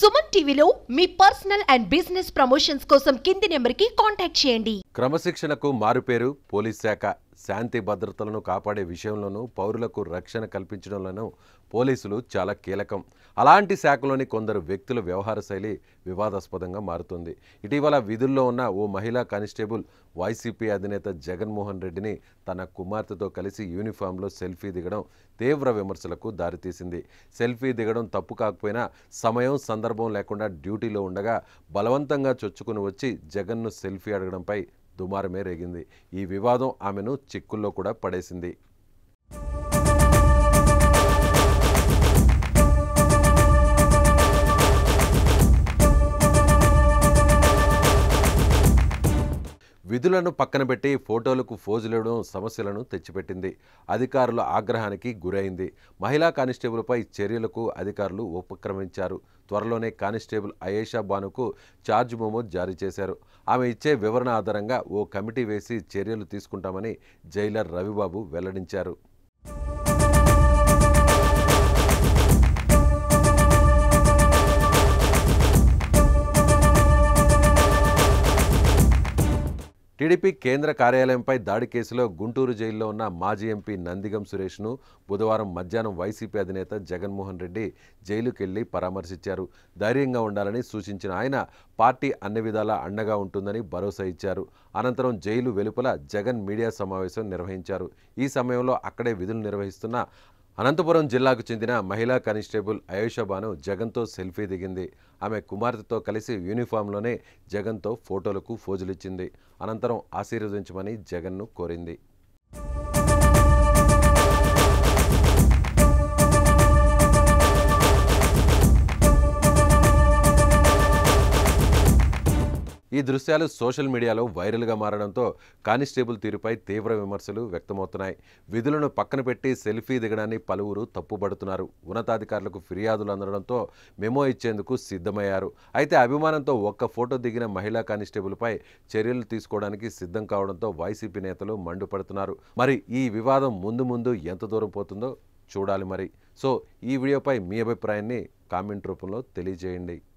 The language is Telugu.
సుమన్ టీవీలో మీ పర్సనల్ అండ్ బిజినెస్ ప్రమోషన్స్ కోసం కింది నెంబర్కి కాంటాక్ట్ చేయండి క్రమశిక్షణకు మారుపేరు పోలీస్ శాఖ శాంతి భద్రతలను కాపాడే విషయంలోనూ పౌరులకు రక్షణ కల్పించడంలోనూ పోలీసులు చాలా కీలకం అలాంటి శాఖలోని కొందరు వ్యక్తుల వ్యవహార శైలి వివాదాస్పదంగా మారుతుంది ఇటీవల విధుల్లో ఉన్న ఓ మహిళా కానిస్టేబుల్ వైసీపీ అధినేత జగన్మోహన్ రెడ్డిని తన కుమార్తెతో కలిసి యూనిఫామ్లో సెల్ఫీ దిగడం తీవ్ర విమర్శలకు దారితీసింది సెల్ఫీ దిగడం తప్పు కాకపోయినా సమయం సందర్భం లేకుండా డ్యూటీలో ఉండగా బలవంతంగా చొచ్చుకుని వచ్చి జగన్ను సెల్ఫీ అడగడంపై దుమారమే రేగింది ఈ వివాదం ఆమెను చిక్కుల్లో కూడా పడేసింది విధులను పక్కన పెట్టి ఫోటోలకు ఫోజులివ్వడం సమస్యలను తెచ్చిపెట్టింది అధికారుల ఆగ్రహానికి గురైంది మహిళా కానిస్టేబుల్పై చర్యలకు అధికారులు ఉపక్రమించారు త్వరలోనే కానిస్టేబుల్ అయేషా బానుకు ఛార్జ్ మెమో జారీ చేశారు ఆమె ఇచ్చే వివరణ ఆధారంగా ఓ కమిటీ వేసి చర్యలు తీసుకుంటామని జైలర్ రవిబాబు వెల్లడించారు టీడీపీ కేంద్ర కార్యాలయంపై దాడి కేసులో గుంటూరు జైల్లో ఉన్న మాజీ ఎంపీ నందిగం సురేష్ను బుధవారం మధ్యాహ్నం వైసీపీ అధినేత జగన్మోహన్ రెడ్డి జైలుకెళ్లి పరామర్శించారు ధైర్యంగా ఉండాలని సూచించిన ఆయన పార్టీ అన్ని విధాలా అండగా ఉంటుందని భరోసా ఇచ్చారు అనంతరం జైలు వెలుపల జగన్ మీడియా సమావేశం నిర్వహించారు ఈ సమయంలో అక్కడే విధులు నిర్వహిస్తున్న అనంతపురం జిల్లాకు చెందిన మహిళా కానిస్టేబుల్ అయోషా బాను జగన్తో సెల్ఫీ దిగింది ఆమె కుమార్తెతో కలిసి యూనిఫామ్లోనే జగన్తో ఫోటోలకు ఫోజులిచ్చింది అనంతరం ఆశీర్వదించమని జగన్ను కోరింది ఈ దృశ్యాలు సోషల్ మీడియాలో వైరల్గా మారడంతో కానిస్టేబుల్ తీరుపై తీవ్ర విమర్శలు వ్యక్తమవుతున్నాయి విధులను పక్కన పెట్టి సెల్ఫీ దిగడాన్ని పలువురు తప్పుపడుతున్నారు ఉన్నతాధికారులకు ఫిర్యాదులు అందడంతో మెమో ఇచ్చేందుకు సిద్ధమయ్యారు అయితే అభిమానంతో ఒక్క ఫోటో దిగిన మహిళా కానిస్టేబుల్పై చర్యలు తీసుకోవడానికి సిద్ధం కావడంతో వైసీపీ నేతలు మండిపడుతున్నారు మరి ఈ వివాదం ముందు ముందు ఎంత దూరం పోతుందో చూడాలి మరి సో ఈ వీడియోపై మీ అభిప్రాయాన్ని కామెంట్ రూపంలో తెలియజేయండి